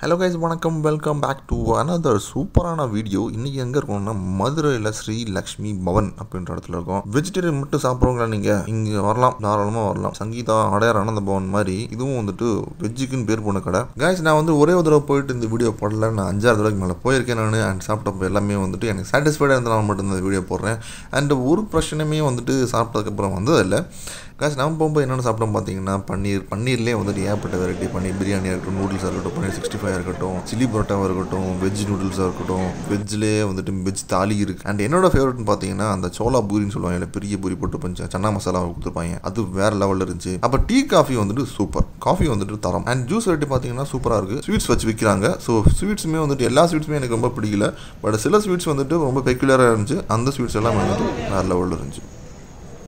hello guys வணக்கம் welcome back to another சூப்பரான video இன்றைக்கி எங்கே இருக்கோம்னா மதுரையில் ஸ்ரீ லக்ஷ்மி பவன் அப்படின்ற இடத்துல இருக்கோம் வெஜிடேரியன் மட்டும் சாப்பிட்றவங்களா நீங்கள் இங்கே வரலாம் தாராளமாக வரலாம் சங்கீதா அடையார் ஆனந்த பவன் மாதிரி இதுவும் வந்துட்டு வெஜ்ஜுக்குன்னு பேர் போன கடை கைஸ் நான் வந்து ஒரே ஒரு தடவை போயிட்டு இந்த வீடியோ போடல நான் அஞ்சாறு தடவைக்கு மேலே போயிருக்கேன் நான் அண்ட் சாப்பிட்டப்போ எல்லாமே வந்துட்டு எனக்கு சாட்டிஸ்ஃபைடாக இருந்தால் மட்டும் இந்த வீடியோ போடுறேன் அண்ட் ஒரு பிரச்சனையுமே வந்துட்டு சாப்பிட்டதுக்கப்புறம் வந்ததில்லை காசு நம்ம போகும்போது என்னென்ன சாப்பிட்டோம் பார்த்தீங்கன்னா பன்னீர் பன்னீர்லேயே வந்துட்டு ஏகப்பட்ட வெரைட்டி பன்னீர் பிரியாணியாக இருக்கட்டும் நூடுல்ஸாக இருக்கட்டும் பன்னீர் சிக்ஸ்டி ஃபைவ் இருக்கட்டும் சில்லி பரோட்டாவாக இருக்கட்டும் வெஜ் நூடுல்ஸாக இருக்கட்டும் வெஜ்லேயே வந்துட்டு வெஜ் தாலி இருக்குது அண்ட் என்னோட ஃபேவரட்னு பார்த்தீங்கன்னா அந்த சோளா பூரின்னு சொல்லுவாங்க இல்லை பெரிய பூரி போட்டு பஞ்ச சன்னா மசாலா கொடுத்துருப்பாங்க அது வேற லெவலில் இருந்துச்சு அப்போ டீ காஃபி வந்துட்டு சூப்பர் காஃபி வந்துட்டு தரம் அண்ட் ஜூஸ் வெரைட்டி பார்த்தீங்கன்னா சூப்பராக இருக்குது ஸ்வீட்ஸ் வச்சு விற்கிறாங்க ஸோ ஸ்வீட்ஸுமே வந்துட்டு எல்லா ஸ்வீட்ஸுமே எனக்கு ரொம்ப பிடிக்கல பட் சில ஸ்வீட்ஸ் வந்துட்டு ரொம்ப பெக்குலராக இருந்துச்சு அந்த ஸ்வீட்ஸ் எல்லாம் வந்துட்டு வேற லெவலில் இருந்துச்சு